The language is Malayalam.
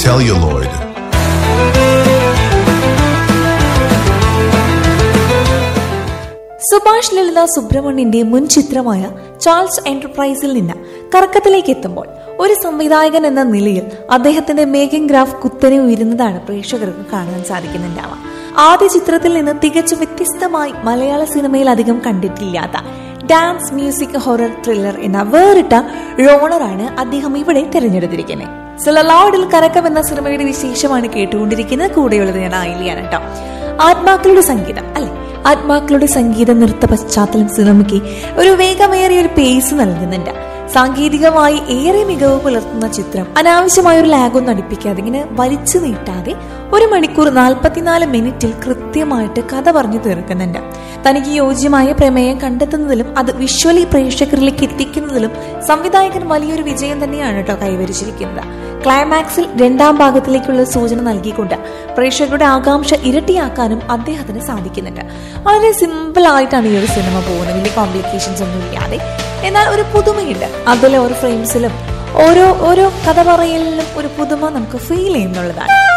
celluloid. സുഭാഷ് ലളിത സുബ്രഹ്മണ്യന്റെ മുൻ ചിത്രമായ ചാൾസ് എന്റർപ്രൈസിൽ നിന്ന് കറക്കത്തിലേക്ക് എത്തുമ്പോൾ ഒരു സംവിധായകൻ എന്ന നിലയിൽ അദ്ദേഹത്തിന്റെ മേക്കിംഗ് ഗ്രാഫ് കുത്തനെ ഉയരുന്നതാണ് പ്രേക്ഷകർക്ക് കാണാൻ സാധിക്കുന്നുണ്ടാവുക ആദ്യ ചിത്രത്തിൽ നിന്ന് തികച്ചും വ്യത്യസ്തമായി മലയാള സിനിമയിൽ അധികം കണ്ടിട്ടില്ലാത്ത ഡാൻസ് മ്യൂസിക് ഹൊറർ ത്രില്ലർ എന്ന വേറിട്ട റോണറാണ് അദ്ദേഹം ഇവിടെ തിരഞ്ഞെടുത്തിരിക്കുന്നത് സിലലോഡിൽ കറക്കം എന്ന സിനിമയുടെ വിശേഷമാണ് കേട്ടുകൊണ്ടിരിക്കുന്നത് കൂടെയുള്ളത് ഞാൻ ആയില്യാണ് കേട്ടോ ആത്മാക്കളുടെ സംഗീതം അല്ലെ ആത്മാക്കളുടെ സംഗീത നൃത്ത പശ്ചാത്തലം സിനിമയ്ക്ക് ഒരു വേഗമേറിയ ഒരു പേസ് നൽകുന്നുണ്ട് സാങ്കേതികമായി ഏറെ മികവ് പുലർത്തുന്ന ചിത്രം അനാവശ്യമായ ഒരു ലാഗൊന്നും അടുപ്പിക്കാതെ ഇങ്ങനെ വലിച്ചു നീട്ടാതെ ഒരു മണിക്കൂർ നാൽപ്പത്തിനാല് മിനിറ്റിൽ കൃത്യമായിട്ട് കഥ പറഞ്ഞു തീർക്കുന്നുണ്ട് തനിക്ക് യോജ്യമായ പ്രമേയം കണ്ടെത്തുന്നതിലും അത് വിഷ്വലി പ്രേക്ഷകരിലേക്ക് എത്തിക്കുന്നതിലും സംവിധായകൻ വലിയൊരു വിജയം തന്നെയാണ് കേട്ടോ കൈവരിച്ചിരിക്കുന്നത് ക്ലൈമാക്സിൽ രണ്ടാം ഭാഗത്തിലേക്കുള്ള സൂചന നൽകിക്കൊണ്ട് പ്രേക്ഷകരുടെ ആകാംക്ഷ ഇരട്ടിയാക്കാനും അദ്ദേഹത്തിന് സാധിക്കുന്നുണ്ട് വളരെ സിമ്പിൾ ആയിട്ടാണ് ഈ ഒരു സിനിമ പോകുന്നത് വലിയ കോംപ്ലിക്കേഷൻസ് ഒന്നും ഇല്ലാതെ എന്നാൽ ഒരു പുതുമയുണ്ട് അതിലെ ഓരോ ഫ്രെയിംസിലും ഓരോ ഓരോ കഥ പറയലിലും ഒരു പുതുമ നമുക്ക് ഫീൽ ചെയ്യുന്നുള്ളതാണ്